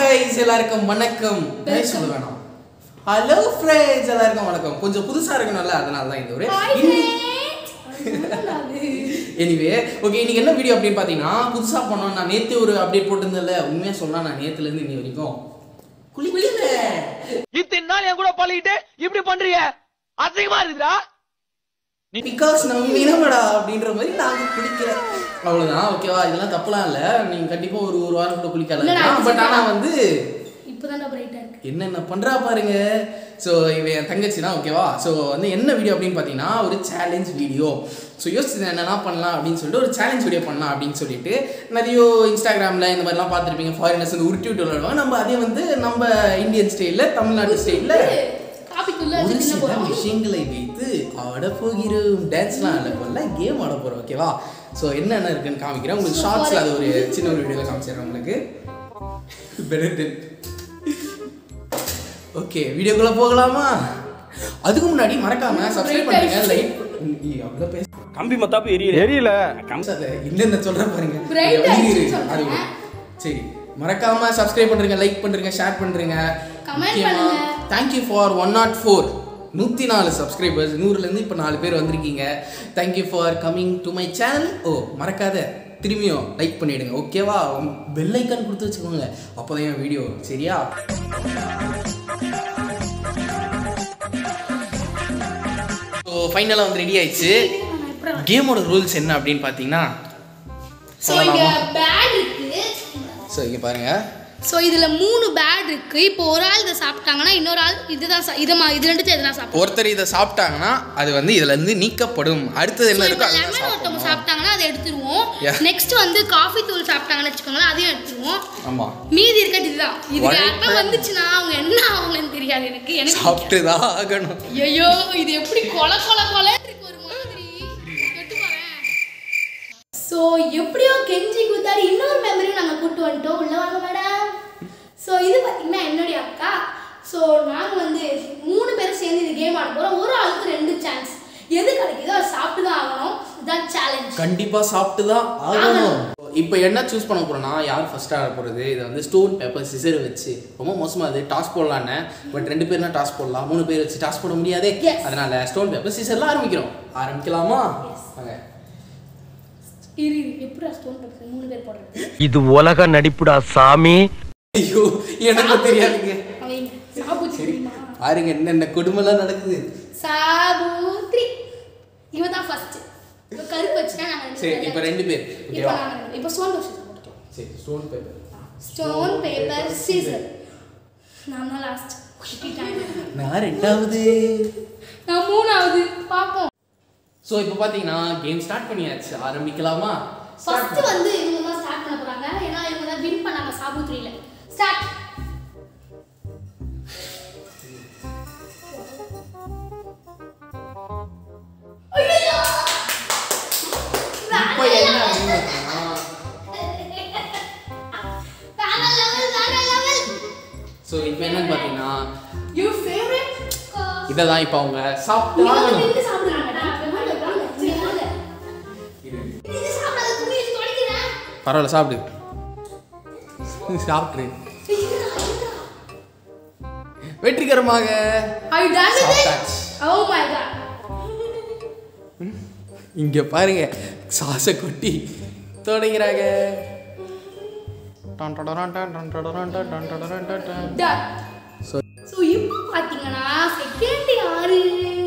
Guys எல்லாருக்கும் வணக்கம் Guys சொல்ல வேணாம் ஹலோ ஃப்ரெண்ட்ஸ் எல்லாருக்கும் வணக்கம் கொஞ்சம் புதுசா இருக்கணும்ல அதனால தான் இந்த ஒரு எனிவே ஓகே இன்னைக்கு என்ன வீடியோ அப்படின்னு பார்த்தீங்கன்னா புதுசா பண்ணோம் நான் நேத்து ஒரு அப்டேட் போட்டிருந்தேன்ல உண்மையா சொன்னா நான் நேத்துல இருந்து இன்னி வரைக்கும் குளிக்கல இத்தனை நாள் என் கூட பழகிட்டு இப்படி பண்றீங்க அசிங்கமா இருக்குதா பிகாஸ் நம்ம இனமடா அப்படின்ற மாதிரி நாங்க குளிக்கல அவ்வளவுதான் ஓகேவா இதெல்லாம் தப்புலாம் இல்ல நீங்க கண்டிப்பா ஒரு ஒரு வாரம் கூட குளிக்கல இல்ல, நான் பட் ஆனா வந்து இப்போதான்டா பிரைட்டா இருக்கு என்னென்ன பண்றா பாருங்க ஸோ இவன் என் தங்கச்சி தான் ஓகேவா ஸோ வந்து என்ன வீடியோ அப்படின்னு பார்த்தீங்கன்னா ஒரு சேலஞ்ச் வீடியோ ஸோ யோசிச்சு என்னென்ன பண்ணலாம் அப்படின்னு சொல்லிட்டு ஒரு சேலஞ்ச் வீடியோ பண்ணலாம் அப்படின்னு சொல்லிட்டு நிறைய இன்ஸ்டாகிராமில் இந்த மாதிரிலாம் பார்த்துருப்பீங்க ஃபாரினர்ஸ் வந்து உருட்டி விட்டு விளையாடுவாங்க நம்ம அதே வந்து நம்ம இந்தியன் ஸ்டைலில் தமிழ்நாட்டு ஸ்டைலில் காபி தூள் ஒரு வச்சு தின்ன சில போறோம் விஷயங்களை வைத்து ஆட போகிறோம் டான்ஸ்லாம் ஆட போகல கேம் ஆட போகிறோம் ஓகேவா ஸோ என்னென்ன இருக்குன்னு காமிக்கிறேன் உங்களுக்கு ஷார்ட்ஸில் அது ஒரு சின்ன ஒரு வீடியோவில் காமிச்சிடுறேன் உங்களுக்கு பெனிஃபிட் ஓகே வீடியோக்குள்ள போகலாமா அதுக்கு முன்னாடி மறக்காம சப்ஸ்கிரைப் பண்ணுங்க லைக் அவ்வளோ பேச கம்பி மத்தாப்பு எரியல எரியல கம்சால இல்லைன்னு சொல்றேன் பாருங்க Bright இங்க வயிறு ஆயிடுச்சுன்னு இருக்கு. அது சொல்றேன். சரி மறக்காம சப்ஸ்கிரைப் பண்றீங்க லைக் பண்றீங்க ஷேர் பண்றீங்க Comment பண்ணுங்க. Thank you for one naught four நூற்றி நாலு சப்ஸ்கிரைபர்ஸ் நூறுலேருந்து இப்போ நாலு பேர் வந்திருக்கீங்க thank you for coming to my channel ஓ மறக்காத திரும்பியும் லைக் பண்ணிடுங்க ஓகேவா பெல் ஐக்கான் கொடுத்து வச்சுக்கோங்க அப்போதான் என் வீடியோ சரியா ஸோ ஃபைனலாக வந்து ரெடி ஆயிடுச்சு கேமோட ரூல்ஸ் என்ன அப்படின்னு பார்த்தீங்கன்னா ஸோ இங்க பேட் இருக்கு ஸோ இங்கே பாருங்க ஸோ இதுல மூணு பேட் இருக்கு இப்போ ஒரு ஆள் இதை சாப்பிட்டாங்கன்னா இன்னொரு ஆள் இதுதான் சா- இது மா- இது ரெண்டுத்தையும் எதுனா சாப்பிடும் ஒருத்தர் இதை சாப்பிட்டாங்கன்னா அது வந்து இதுல இருந்து நீக்கப்படும் அடுத்தது என்ன இருக்கோ அதுதான் லெமன் ஒருத்தவங்க சாப்பிடணும். சாப்பிட்டாங்கன்னா அதை எடுத்துருவோம் Yeah. நெக்ஸ்ட் வந்து காஃபி தூள் சாப்பிட்டாங்கன்னு வச்சுக்கோங்களேன் அதையும் எடுத்துருவோம் ஆமா மீதி இருக்கிறது இதுதான் இது One யாருக்கா per- வந்துச்சுன்னா அவங்க என்ன ஆகுங்கன்னு தெரியாது எனக்கு எனக்கு சாப்பிட்டு தான் ஆகணும் ஐயோ இது எப்படி கொல கொல கொல இருக்கு ஒரு மாதிரி தொட்டு பாரேன் ஸோ எப்படியோ கெஞ்சி குத்தாடி இன்னொரு மெமரியும் நாங்கள் கூட்டு வந்துட்டோம் உள்ள வாங்க மேடம் ஸோ இது பார்த்தீங்கன்னா என்னுடைய அக்கா ஸோ நாங்கள் வந்து மூணு பேரும் சேர்ந்து இது கேம் ஆட போகிறோம் ஒரு ஆளுக்கு ரெண்டு சான்ஸ் எது கிடைக்குதோ அதை சாப்பிட்டு தான் ஆகணும் இதுதான் சேலஞ்ச் கண்டிப்பா சாப்பிட்டு தான் ஆகணும் இப்போ என்ன சூஸ் பண்ண போறோம்னா யார் ஃபர்ஸ்ட் ஆட போறது இது வந்து ஸ்டோன் பேப்பர் சிசர் வச்சு ரொம்ப மோசமா அது டாஸ் போடலான்னு பட் ரெண்டு பேர்னா டாஸ் போடலாம் மூணு பேர் வச்சு டாஸ் போட முடியாதே Yes. அதனால ஸ்டோன் பேப்பர் சிசர்ல ஆரம்பிக்கிறோம் ஆரம்பிக்கலாமா வாங்க இரு இரு, எப்படி ஸ்டோன் பேப்பர் மூணு பேர் போடுறது இது உலக நடிப்புடா சாமி ஐயோ எனக்கு தெரியாதுங்க அவங்க சாபுத்தி தெரியுமா பாருங்க என்னென்ன கொடுமைலாம் நடக்குது சாபுத்ரி இவ தான் ஃபர்ஸ்ட் இவ கருப்பு வச்சுனா நாங்கள் சரி இப்போ ரெண்டு பேர் இப்போ ஓகேவா நாங்கள் இப்போ ஸ்டோன் பேப்பர் போட்டுட்டோம் சரி stone paper stone paper scissor நான் தான் லாஸ்ட் நான் ரெண்டாவது நான் மூணாவது பார்ப்போம் ஸோ இப்போ பார்த்தீங்கன்னா கேம் ஸ்டார்ட் பண்ணியாச்சு ஆரம்பிக்கலாமா ஃபர்ஸ்ட் வந்து இவங்க தான் ஸ்டார்ட் பண்ண போறாங்க ஏன்னா இவங்க தான் வின் பண்ணாங்க சாபுத்ரியில ஸ்டார்ட் இப்போ என்ன அப்படின்னு பார்த்தீங்கன்னா, ஸோ இப்போ என்னன்னு பார்த்தீங்கன்னா Your favorite? இதை தான் இப்போ அவங்க சாப்பிட்டு இவங்க ஆகணும் நின்னு சாப்பிடுறாங்கடா. வாங்க, வாங்க, இங்க வாங்க. இது சாப்பிடாத துணி வச்சு துடைக்கிறேன். பரவாயில்ல சாப்பிடு சாப்பிட்ரு வெற்றிகரமாக Are you done with it? சாப்பிட்டாச்சு. Oh my god. இங்க பாருங்க சாச கொட்டி தொடங்கிறாங்க டான் டடரான் டான் டான் டடரான் டான் டான் டடரான் டான் டான். Done. So, So, இப்போ பாத்தீங்கன்னா செகண்ட் யாரு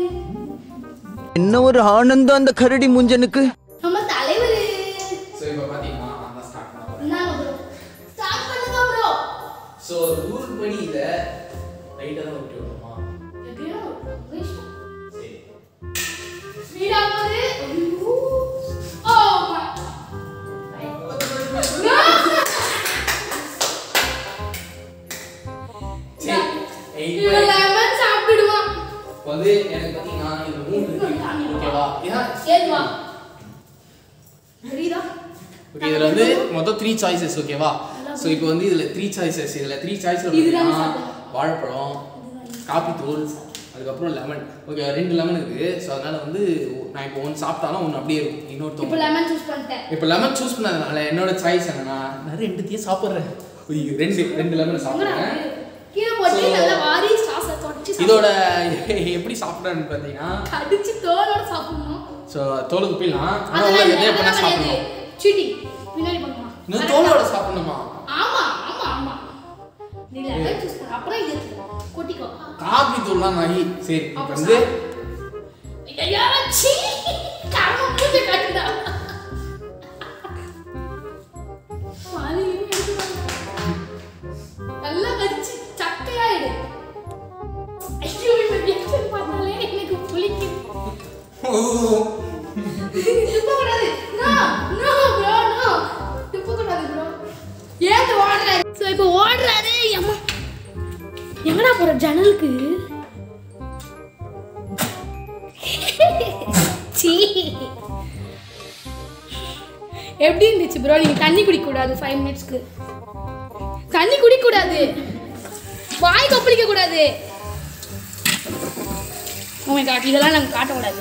என்ன ஒரு ஆனந்தம் அந்த கரடி முஞ்சனுக்கு நம்ம தலைவர் so இப்ப பாத்தீங்கன்னா நான் தான் start பண்ண போறேன். என்ன ப்ரோ ஸ்டார்ட் பண்ணுங்க ப்ரோ So, rule படி இத right ஆ தான் விட்டு விடணுமா? எப்படியோ சரி. ஸ்பீடா போகுது ஐயோ ஓ மை சரி. இப்ப இவன் லெமன் சாப்பிடுவான் வந்து எனக்கு பாத்தீங்கன்னா இது மூணு இருக்கு. ஓகேவா? ஏன்னா, ஏதுவா தெரியுதா okay, இதுல வந்து மொத்தம் த்ரீ சாய்ஸஸ் ஓகேவா ஸோ இப்போ வந்து இதுல த்ரீ சாய்ஸஸ் இதுல த்ரீ சாய்ஸ்ல இதுதான் பார்த்தீங்கன்னா சாப்பிடணும். வாழைப்பழம் காப்பி தூள் அதுக்கப்புறம் லெமன் ஓகே ரெண்டு லெமன் இருக்குது ஸோ அதனால வந்து நான் இப்போ ஒன்று சாப்பிட்டாலும் ஒன்று அப்படியே இருக்கும் இப்போ இன்னொருத்தவங்க லெமன் சூஸ் பண்ணிட்டேன் இப்போ லெமன் சூஸ் பண்ணதுனால என்னோட சாய்ஸ் என்னன்னா நான் ரெண்டுத்தையும் சாப்பிட்றேன் ஐயோ, ரெண்டு ரெண்டு லெமன் சாப்பிடுறேன் கீழே போட்டு So- நல்லா வாரி சாஸை தொடச்சி இதோட எப்படி சாப்பிட்றேன்னு பார்த்தீங்கன்னா கடிச்சு தோலோட சாப்பிடணும் ஸோ தோலுக்கு போயிடலாம் ஆனால் அதெல்லாம் உள்ள இல்லை, எதே பண்ண அதெல்லாம் கிடையாது. சாப்பிடணும் cheating. பின்னாடி பண்ணலாம். இன்னும் தோலோட சாப்பிடணுமா ஆமா ஆமா ஆமா நீ லெமன் ஜூஸ் பண்ண அப்புறம் இது எடுத்துக்கோ. கொட்டிக்கோ காபி தூள்லாம் நகி சரி இப்போ அப்ப வந்து ஐயா சீ கர்ம பூஜை காட்டுடா பாதி எடுத்து வா. நல்லா வச்சு சக்கையாயிடு ஐயோ இந்த ரியாக்ஷன் பண்ணாலே எனக்கு புளிக்குது துப்பக்கூடாது நோ நோ ப்ரோ நோ துப்பக்கூடாது ப்ரோ ஏன் ஓடுறாரு ஸோ இப்போ ஓடுறாரு அம்மா எங்கடா போற ஜன்னலுக்கு சீ எப்படி இருந்துச்சு ப்ரோ நீங்க தண்ணி குடிக்க கூடாது ஃபைவ் மினிட்ஸ்க்கு தண்ணி குடிக்க கூடாது வாய் கொப்பளிக்க கூடாது ஓ மை காட் இதெல்லாம் நாங்கள் காட்டக்கூடாது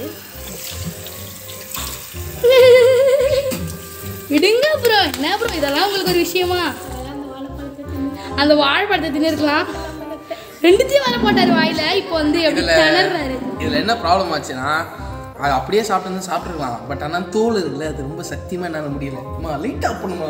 விடுங்க ப்ரோ என்ன ப்ரோ இதெல்லாம் உங்களுக்கு ஒரு விஷயமா அந்த வாழைப்பழத்தை தின்னுருக்கலாம் ரெண்டுத்தையும் வர போட்டாரு வாயில இப்போ வந்து எப்படி இதில் திணறாரு இதில் என்ன ப்ராப்ளம் ஆச்சுன்னா அது அப்படியே சாப்பிட்டு சாப்பிட்ருக்கலாம் பட் ஆனால் தோல் இருக்குல்ல அது ரொம்ப சத்தியமாக என்னால் முடியல அம்மா லைட் ஆஃப் பண்ணுமா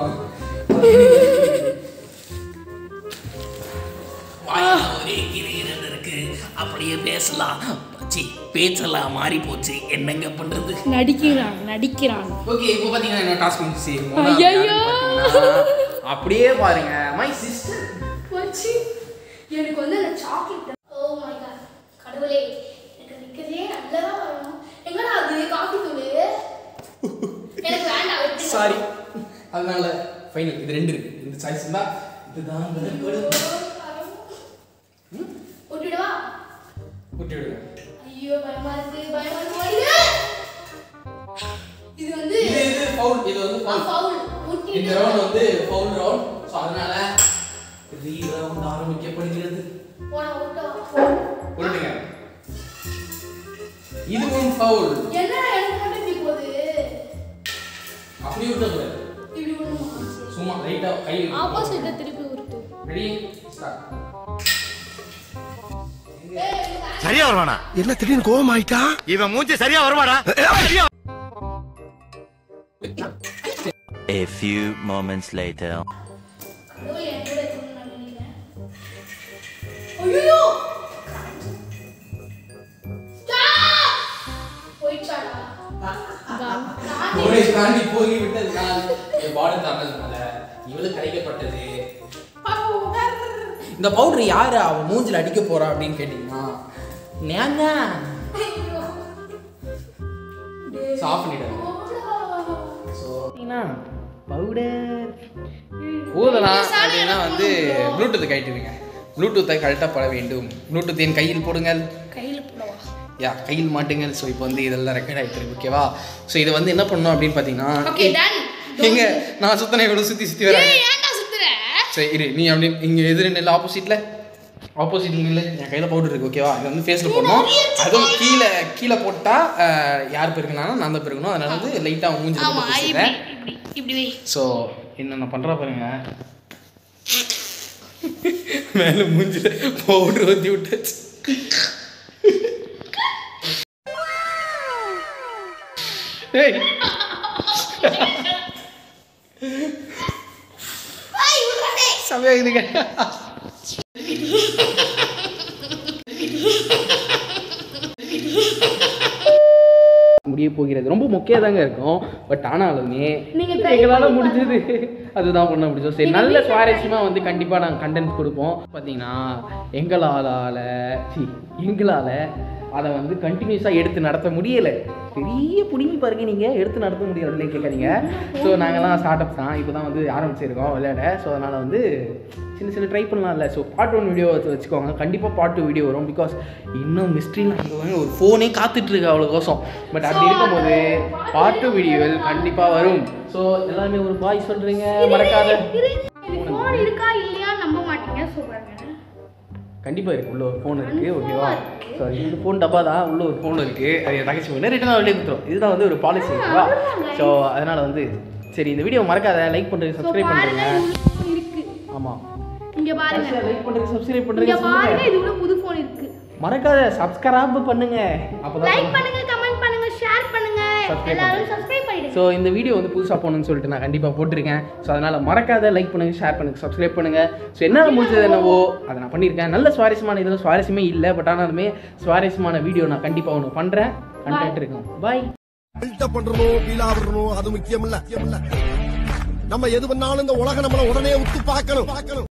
ஒரே கிரிகிறது இருக்கு அப்படியே பேசலாம் சி பேச்செல்லாம் மாறி போச்சு என்னங்க பண்றது நடிக்கிறான் நடிக்கிறான் ஓகே இப்போ பார்த்தீங்கன்னா என்ன டாஸ்க் முடிச்சு ஐயையோ. அப்படியே பாருங்க மை சிஸ்டர் போச்சு எனக்கு வந்து அந்த சாக்லேட் ஓ மை காட் கடவுளே எனக்கு நிக்கிறதே நல்லதா வரணும் எங்கடா அது காஃபி தூள் எனக்கு வேண்டாம் விட்டுடு. சாரி அதனால ஃபைனல் இது ரெண்டு இருக்கு இந்த சாய்ஸ் தான் இதுதான் விட்டுடவா விட்டு விடுங்க ஐயோ பயமா இருக்கு பயமா இருக்கு ஓடிடு. இது வந்து இது இது ஃபவுல் இது வந்து ஃபவுல் ஃபவுல் இந்த விட்டுடு. ரவுண்ட் வந்து ஃபவுல் ரவுண்ட் ஸோ அதனால ரீ ரவுண்ட் ஆரம்பிக்கப்படுகிறது போடா விட்டா விட்டுடுங்க இதுவும் ஃபவுல் என்னடா எனக்கு மட்டும் இப்படி போகுது அப்படியே விட்டக்கூடாது இப்படி விடணுமா சும்மா லைட்டா கை ஆப்போசிட்ல திருப்பி உருட்டு ரெடி ஸ்டார்ட் ஏய் எனக்கு சரியா வருவானா என்ன திடீர்னு கோவம் ஆயிட்டா இவன் மூஞ்சி சரியா வருவாடா சரியா A few moments later. கடவுள் என் கூட இருக்கணும்னு நான் நினைக்கிறேன். ஐயையோ! Stop! போயிடுச்சாடா? கோடை தாண்டி போய் விட்டது நான் என் பாடி தாண்டதுனால இவளுக்கு கிடைக்கப்பட்டது இந்த பவுடர் யாரு அவ மூஞ்சில அடிக்க போறா அப்படின்னு கேட்டீங்கன்னா நான் தான் ஐயோ. ஆஃப் பண்ணிடுறேன் ஸோ பவுடர் ஊதலாம் அப்படின்னா வந்து ப்ளூடூத் கழட்டுவீங்க ப்ளூடூத்தை கழட்டப்பட வேண்டும் ப்ளூடூத் என் கையில் போடுங்கள் கையில போடவா யா கையில் மாட்டுங்கள் ஸோ இப்போ வந்து இதெல்லாம் ரெக்கார்ட் ஆகிட்டு இருக்கு ஓகேவா ஸோ இது வந்து என்ன பண்ணணும் அப்படின்னு பார்த்தீங்கன்னா ஓகே டன் எங்க நான் சுத்தனை இவ்வளோ சுற்றி சுற்றி வரேன் ஏய் ஏன்டா சுத்துற சரி இரு நீ அப்படி இங்கே எதிர் நெல் ஆப்போசிட்டில் ஆப்போசிட் நில்லு என் கையில் பவுடர் இருக்கு ஓகேவா இது வந்து ஃபேஸில் போடணும் அதுவும் கீழே கீழே போட்டால் யார் பெருக்கணும் நான் தான் பெருக்கணும் அதனால வந்து லைட்டாக மூஞ்சி ஆமா போட்டு இப்படி வச்சுட்டேன் இப்படி இப்படி வை ஸோ என்னென்ன பண்ணுறா பாருங்க மேலே மூஞ்சில பவுடர் ஊற்றி விட்டாச்சு ஏய் ஐய் விடுறதே செமையா இருக்குதுங்க முடிய போகிறது ரொம்ப மொக்கையாக தாங்க இருக்கும் பட் ஆனாலுமே நீங்க try எங்களால் பண்ணி முடிஞ்சது அதுதான் பண்ண முடியும் சரி நீங்க நல்ல வீட்ல சுவாரஸ்யமாக வந்து கண்டிப்பாக நாங்கள் கண்டென்ட் கொடுப்போம் பார்த்தீங்கன்னா எங்களால் சி எங்களால் அதை வந்து கண்டினியூஸாக எடுத்து நடத்த முடியலை பெரிய புடிங்கி பாருங்க நீங்கள் எடுத்து நடத்த முடியல அப்படின்னு கேட்காதீங்க ஸோ நாங்கள்லாம் ஸ்டார்ட் அப் தான் இப்போ தான் வந்து ஆரம்பிச்சிருக்கோம் விளையாட ஸோ அதனால் வந்து சின்ன சின்ன ட்ரை பண்ணலாம்ல ஸோ பார்ட் ஒன் வீடியோ வச்சு வச்சுக்கோங்க கண்டிப்பாக பார்ட் டூ வீடியோ வரும் பிகாஸ் இன்னும் மிஸ்ட்ரிலாம் இங்கே வந்து ஒரு ஃபோனே காத்துட்ருக்கு அவ்வளோ கோசம் பட் அப்படி இருக்கும்போது பார்ட் டூ வீடியோவில் கண்டிப்பாக வரும் ஸோ எல்லாருமே ஒரு பாய் சொல்கிறீங்க மறக்காத ஃபோன் இருக்கா இல்லையா நம்ப மாட்டீங்க சொல்றாங்க கண்டிப்பாக இருக்கு உள்ள ஒரு ஃபோன் இருக்குது ஓகேவா சாரி இந்த ஃபோன் டப்பா தான் உள்ள ஒரு ஃபோன் இருக்குது அது என் தங்கச்சி ஃபோன் ரிட்டன் வெளியே கொடுத்துரும் இதுதான் வந்து ஒரு பாலிசி ஓகேவா ஸோ அதனால் வந்து சரி இந்த வீடியோ மறக்காத லைக் பண்ணுறேன் சப்ஸ்கிரைப் பண்ணுறேங்க இருக்கு ஆமாம் இங்க பாருங்க லைக் பண்ணுங்க சப்ஸ்கிரைப் இங்க பண்ணுங்க பாருங்க இது கூட புது ஃபோன் இருக்கு மறக்காத சப்ஸ்கிரைப் பண்ணுங்க அப்பதான் லைக் பண்ணுங்க கமெண்ட் பண்ணுங்க ஷேர் பண்ணுங்க Subscribe எல்லாரும் சப்ஸ்கிரைப் பண்ணிடுங்க ஸோ இந்த வீடியோ வந்து புதுசாக போகணும்னு சொல்லிட்டு நான் கண்டிப்பாக போட்டிருக்கேன் ஸோ அதனால் மறக்காத லைக் பண்ணுங்கள் ஷேர் பண்ணுங்கள் சப்ஸ்கிரைப் பண்ணுங்கள் ஸோ என்னால் முடிஞ்சது என்னவோ அதை நான் பண்ணியிருக்கேன் நல்ல சுவாரஸ்யமான இதில் சுவாரஸ்யமே இல்லை பட் ஆனாலுமே சுவாரஸ்யமான வீடியோ நான் கண்டிப்பாக ஒன்று பண்ணுறேன் கண்டென்ட் இருக்கும் பாய் பில்டப் பண்றணும் பீலா விடணும் அது முக்கியம் இல்ல நம்ம எது பண்ணாலும் இந்த உலகம் நம்மள உடனே உத்து பார்க்கணும் பார்க்கணும்